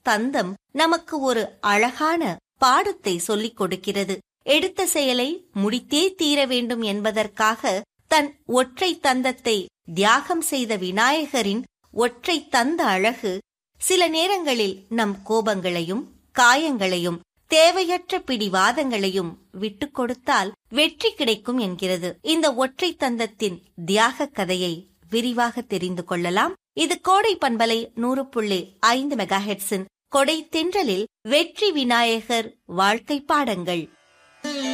தந்தம் நமக்கு ஒரு அழகான பாடத்தை சொல்லிக் கொடுக்கிறது எடுத்த செயலை முடித்தே தீர வேண்டும் என்பதற்காக தன் ஒற்றை தந்தத்தை தியாகம் செய்த விநாயகரின் ஒற்றை தந்த அழகு சில நேரங்களில் நம் கோபங்களையும் காயங்களையும் தேவையற்ற பிடிவாதங்களையும் விட்டுக் கொடுத்தால் வெற்றி கிடைக்கும் என்கிறது இந்த ஒற்றை தந்தத்தின் தியாக கதையை விரிவாக தெரிந்து கொள்ளலாம் இது கோடை பண்பலை நூறு புள்ளி ஐந்து மெகா ஹெட்ஸின் கொடை தென்றலில் வெற்றி விநாயகர் வாழ்க்கை பாடங்கள்